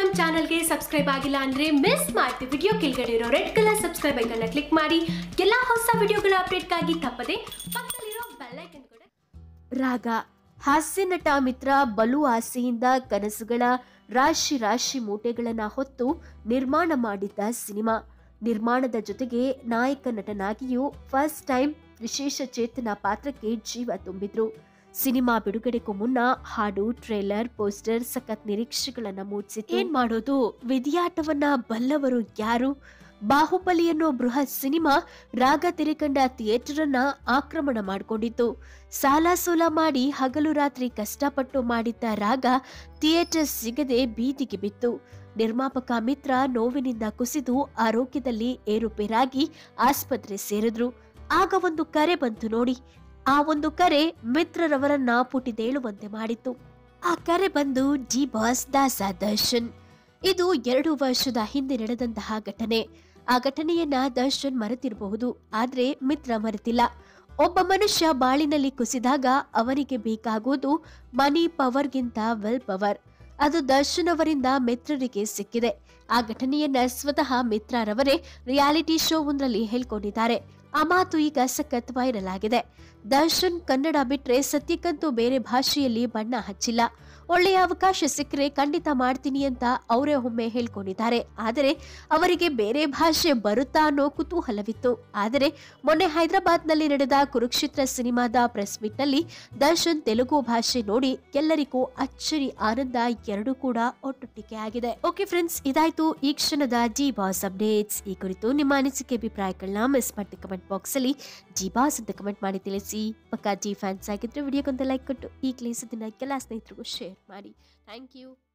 ನಮ್ಮ ಚಾನಲ್ಗೆ ಸಬ್ಸ್ಕ್ರೈಬ್ ಆಗಿಲ್ಲ ಅಂದ್ರೆ ಮಿಸ್ ಮಾಡ್ತೀವಿ ವಿಡಿಯೋ ಕೆಳಗಡೆ ಇರೋ ರೆಡ್ ಕಲರ್ ಸಬ್ಸ್ಕ್ರೈಬ್ ಐಕನ್ನ ಕ್ಲಿಕ್ ಮಾಡಿ ಎಲ್ಲ ಹೊಸ ವಿಡಿಯೋಗಳ ಅಪ್ಡೇಟ್ಗಾಗಿ ತಪ್ಪದೆ ಪಕ್ಕದಲ್ಲಿರೋ ಬೆಲ್ ಐಕನ್ ಕೂಡ ರಾಗ ಹಾಸ್ಯ ನಟ ಮಿತ್ರ ಬಲು ಆಸೆಯಿಂದ ಕನಸುಗಳ ರಾಶಿ ರಾಶಿ ಮೂಟೆಗಳನ್ನ ಹೊತ್ತು ನಿರ್ಮಾಣ ಮಾಡಿದ್ದ ಸಿನಿಮಾ ನಿರ್ಮಾಣದ ಜೊತೆಗೆ ನಾಯಕ ನಟನಾಗಿಯೂ ಫಸ್ಟ್ ಟೈಮ್ ವಿಶೇಷ ಚೇತನ ಪಾತ್ರಕ್ಕೆ ಜೀವ ತುಂಬಿದ್ರು ಸಿನಿಮಾ ಬಿಡುಗಡೆಗೂ ಮುನ್ನ ಹಾಡು ಟ್ರೇಲರ್ ಪೋಸ್ಟರ್ ಸಖತ್ ನಿರೀಕ್ಷೆಗಳನ್ನ ಮೂಡಿಸಿತ್ತು ಏನ್ ಮಾಡೋದು ವಿಧಿಯಾಟವನ್ನ ಬಲ್ಲವರು ಯಾರು ಬಾಹುಬಲಿ ಅನ್ನೋ ಬೃಹತ್ ಸಿನಿಮಾ ರಾಗ ತೆರೆಕಂಡ ಥಿಯೇಟರ್ ಅನ್ನ ಆಕ್ರಮಣ ಮಾಡಿಕೊಂಡಿತ್ತು ಸಾಲ ಸೋಲ ಮಾಡಿ ಹಗಲು ರಾತ್ರಿ ಕಷ್ಟಪಟ್ಟು ಮಾಡಿದ್ದ ರಾಗ ಥಿಯೇಟರ್ ಸಿಗದೆ ಬೀದಿಗೆ ಬಿತ್ತು ನಿರ್ಮಾಪಕ ಮಿತ್ರ ನೋವಿನಿಂದ ಕುಸಿದು ಆರೋಗ್ಯದಲ್ಲಿ ಏರುಪೇರಾಗಿ ಆಸ್ಪತ್ರೆ ಸೇರಿದ್ರು ಆಗ ಒಂದು ಕರೆ ಬಂತು ನೋಡಿ ಆ ಒಂದು ಕರೆ ಮಿತ್ರರವರನ್ನ ಪುಟಿದೇಳುವಂತೆ ಮಾಡಿತ್ತು ಆ ಕರೆ ಬಂದು ಡಿ ಬಾಸ್ ದಾಸ ದರ್ಶನ್ ಇದು ಎರಡು ವರ್ಷದ ಹಿಂದೆ ನಡೆದಂತಹ ಘಟನೆ ಆ ಘಟನೆಯನ್ನ ದರ್ಶನ್ ಮರೆತಿರಬಹುದು ಆದ್ರೆ ಮಿತ್ರ ಮರೆತಿಲ್ಲ ಒಬ್ಬ ಮನುಷ್ಯ ಬಾಳಿನಲ್ಲಿ ಕುಸಿದಾಗ ಅವನಿಗೆ ಬೇಕಾಗುವುದು ಮನಿ ಪವರ್ಗಿಂತ ವೆಲ್ ಪವರ್ ಅದು ದರ್ಶನ್ ಅವರಿಂದ ಮಿತ್ರರಿಗೆ ಸಿಕ್ಕಿದೆ ಆ ಘಟನೆಯನ್ನ ಸ್ವತಃ ಮಿತ್ರರವರೇ ರಿಯಾಲಿಟಿ ಶೋ ಒಂದರಲ್ಲಿ ಹೇಳ್ಕೊಂಡಿದ್ದಾರೆ ಆ ಮಾತು ಈಗ ಸಖತ್ ವೈರಲ್ ಆಗಿದೆ ದರ್ಶನ್ ಕನ್ನಡ ಬಿಟ್ರೆ ಸತ್ಯಕ್ಕಂತೂ ಬೇರೆ ಭಾಷೆಯಲ್ಲಿ ಬಣ್ಣ ಹಚ್ಚಿಲ್ಲ ಒಳ್ಳೆಯ ಅವಕಾಶ ಸಿಕ್ಕರೆ ಖಂಡಿತ ಮಾಡ್ತೀನಿ ಅಂತ ಅವರೇ ಒಮ್ಮೆ ಹೇಳ್ಕೊಂಡಿದ್ದಾರೆ ಆದರೆ ಅವರಿಗೆ ಬೇರೆ ಭಾಷೆ ಬರುತ್ತಾ ಅನ್ನೋ ಕುತೂಹಲವಿತ್ತು ಆದರೆ ಮೊನ್ನೆ ಹೈದರಾಬಾದ್ನಲ್ಲಿ ನಡೆದ ಕುರುಕ್ಷೇತ್ರ ಸಿನಿಮಾದ ಪ್ರೆಸ್ ಮೀಟ್ನಲ್ಲಿ ದರ್ಶನ್ ತೆಲುಗು ಭಾಷೆ ನೋಡಿ ಎಲ್ಲರಿಗೂ ಅಚ್ಚರಿ ಆನಂದ ಎರಡೂ ಕೂಡ ಒಟ್ಟೊಟ್ಟಿಗೆ ಆಗಿದೆ ಓಕೆ ಫ್ರೆಂಡ್ಸ್ ಇದಾಯ್ತು ಈ ಕ್ಷಣದ ಜಿ ಬಾಸ್ ಅಪ್ಡೇಟ್ಸ್ ಈ ಕುರಿತು ನಿಮ್ಮ ಅನಿಸಿಕೆ ಅಭಿಪ್ರಾಯಗಳನ್ನ ಮಿಸ್ ಮಾಡಿ ಕಮೆಂಟ್ ಬಾಕ್ಸ್ ಅಲ್ಲಿ ಜಿ ಬಾಸ್ ಅಂತ ಕಮೆಂಟ್ ಮಾಡಿ ತಿಳಿಸಿ ಪಕ್ಕಾ ಜಿ ಫ್ಯಾನ್ಸ್ ಆಗಿದ್ರೆ ವಿಡಿಯೋಗೊಂದು ಲೈಕ್ ಕೊಟ್ಟು ಈಗಲೇ ಇದನ್ನ ಎಲ್ಲ ಸ್ನೇಹಿತರಿಗೂ ಶೇರ್ ಮಾಡಿ ಥ್ಯಾಂಕ್ ಯು